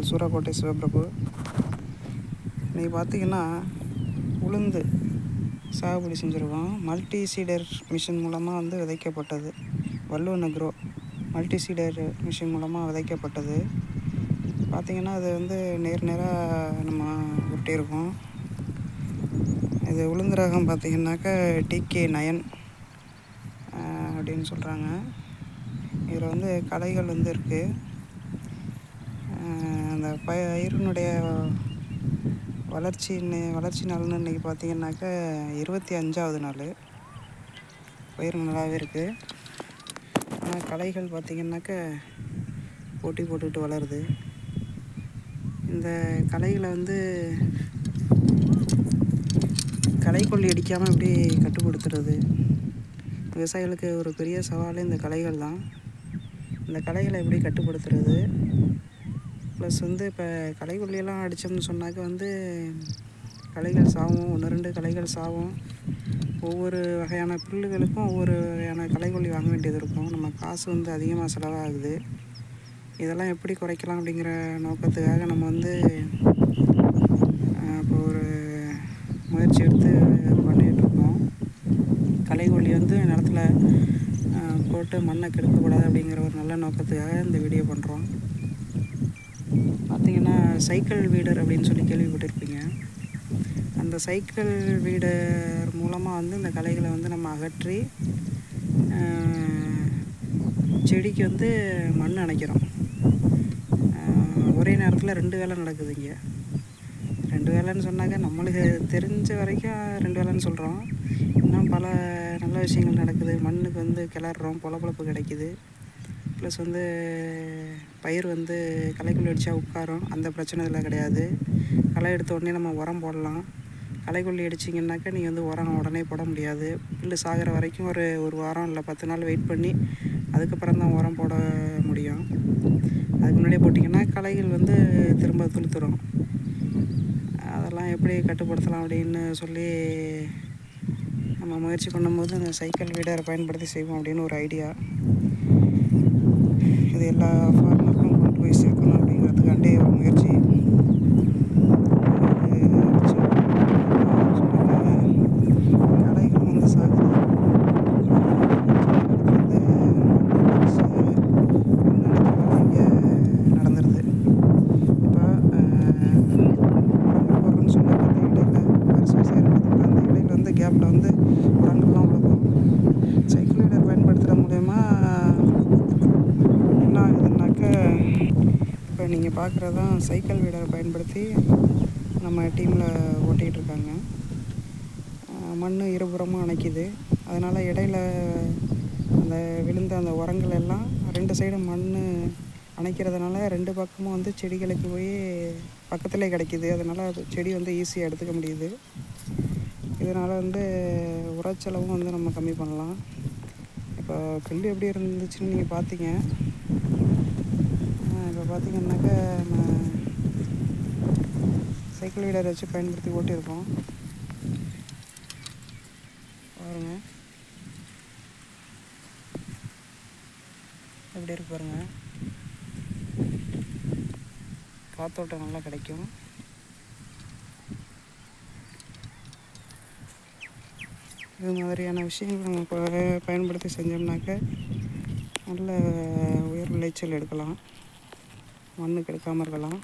சூரக்கோட்டை சிவபிரபு இன்றைக்கி பார்த்தீங்கன்னா உளுந்து சாகுபடி செஞ்சுருக்கோம் மல்டி சீடர் மிஷின் மூலமாக வந்து விதைக்கப்பட்டது Valluvan agro multi seeder machine மூலமாக விதைக்கப்பட்டது பார்த்திங்கன்னா அது வந்து நேர் நேராக நம்ம உருட்டியிருக்கோம் இது உளுந்து ரகம் பார்த்திங்கனாக்கா டிகே நயன் அப்படின்னு சொல்கிறாங்க இதில் வந்து களைகள் வந்து இருக்குது அந்த பயிரினுடைய வளர்ச்சி வளர்ச்சி நாள்னு இன்றைக்கி பார்த்திங்கனாக்கா இருபத்தி அஞ்சாவது நாள் பயிர் நல்லாவே இருக்குது ஆனால் களைகள் பார்த்திங்கனாக்கா போட்டி போட்டுக்கிட்டு வளருது இந்த களைகளை வந்து களைக்கொல்லி அடிக்காமல் எப்படி கட்டுப்படுத்துறது விவசாயிகளுக்கு ஒரு பெரிய சவால் இந்த களைகள் தான் இந்த களைகளை எப்படி கட்டுப்படுத்துறது ப்ளஸ் வந்து இப்போ களைக்கொல்லியெல்லாம் அடித்தோம்னு சொன்னாக்க வந்து களைகள் சாவும் ஒன்று ரெண்டு களைகள் சாவும் ஒவ்வொரு வகையான புல்லுகளுக்கும் ஒவ்வொரு வகையான களைக்கொல்லி வாங்க வேண்டியது இருக்கும் நம்ம காசு வந்து அதிகமாக செலவாகுது இதெல்லாம் எப்படி குறைக்கலாம் அப்படிங்கிற நோக்கத்துக்காக நம்ம வந்து இப்போ ஒரு முயற்சி எடுத்து பண்ணிகிட்ருக்கோம் களைக்கொல்லி வந்து நிலத்தில் போட்டு மண்ணை கெடுக்கக்கூடாது அப்படிங்கிற ஒரு நல்ல நோக்கத்துக்காக இந்த வீடியோ பண்ணுறோம் பார்த்திங்கன்னா சைக்கிள் வீடர் அப்படின்னு சொல்லி கேள்விப்பட்டிருப்பீங்க அந்த சைக்கிள் வீடர் மூலமாக வந்து இந்த களைகளை வந்து நம்ம அகற்றி செடிக்கு வந்து மண் அணைக்கிறோம் ஒரே நேரத்தில் ரெண்டு வேலை நடக்குது இங்கே ரெண்டு வேலைன்னு சொன்னாக்க நம்மளுக்கு தெரிஞ்ச வரைக்கும் ரெண்டு வேலைன்னு சொல்கிறோம் இன்னும் பல நல்ல விஷயங்கள் நடக்குது மண்ணுக்கு வந்து கிளறோம் பொலப்பொழப்பு கிடைக்குது ப்ளஸ் வந்து பயிர் வந்து களைக்குள்ளே அடித்தா உட்காரும் அந்த பிரச்சனை இதில் கிடையாது களை எடுத்த உடனே நம்ம உரம் போடலாம் களைக்கொல்லி அடிச்சிங்கன்னாக்கா நீங்கள் வந்து உரம் உடனே போட முடியாது புல் சாகிற வரைக்கும் ஒரு ஒரு வாரம் இல்லை பத்து நாள் வெயிட் பண்ணி அதுக்கப்புறம் தான் உரம் போட முடியும் அதுக்கு முன்னாடியே போட்டிங்கன்னா களைகள் வந்து திரும்ப துளுத்துரும் அதெல்லாம் எப்படி கட்டுப்படுத்தலாம் அப்படின்னு சொல்லி நம்ம முயற்சி பண்ணும்போது அந்த சைக்கிள் வீடரை பயன்படுத்தி செய்வோம் அப்படின்னு ஒரு ஐடியா இது எல்லா ஃபார்மருக்கும் கொண்டு போய் சேர்க்கணும் அப்படிங்கிறதுக்காண்டே ஒரு முயற்சி கலைகள் வந்து சாகுது நடந்துருது இப்போ போடுறோன்னு சொன்னால் அந்த இடையில வரிசை செய்கிற அந்த இடையில வந்து கேப்பில் வந்து உரங்கள்லாம் விழுக்கும் சைக்கிள் வீடர் பயன்படுத்துகிற மூலயமா என்ன ஆகுதுன்னாக்க இப்போ நீங்கள் பார்க்குறது தான் சைக்கிள் வீடரை பயன்படுத்தி நம்ம டீமில் ஓட்டிகிட்டு இருக்காங்க மண் இருபுறமும் அணைக்குது அதனால் இடையில அந்த விழுந்த அந்த உரங்கள் எல்லாம் ரெண்டு சைடும் மண் அணைக்கிறதுனால ரெண்டு பக்கமும் வந்து செடிகளுக்கு போய் பக்கத்துலேயே கிடைக்கிது அதனால் அது செடி வந்து ஈஸியாக எடுத்துக்க முடியுது இதனால் வந்து உரச்செலவும் வந்து நம்ம கம்மி பண்ணலாம் இப்போ புல் எப்படி இருந்துச்சுன்னு நீங்கள் பார்த்தீங்க இப்போ பார்த்தீங்கன்னாக்க நம்ம சைக்கிள் வீடர் வச்சு பயன்படுத்தி ஓட்டியிருக்கோம் பாருங்க எப்படி இருக்கு பாருங்க காத்தோட்டம் நல்லா கிடைக்கும் இது மாதிரியான விஷயங்கள் நம்ம ப- பயன்படுத்தி செஞ்சோம்னாக்க நல்ல உயர் விளைச்சல் எடுக்கலாம் மண்ணு கெடுக்காமல் இருக்கலாம்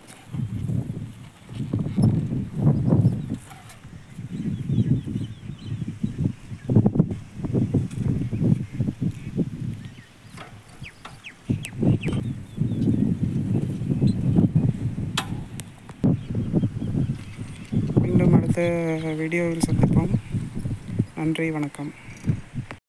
மீண்டும் அடுத்த வீடியோவில் சந்திப்போம் நன்றி வணக்கம்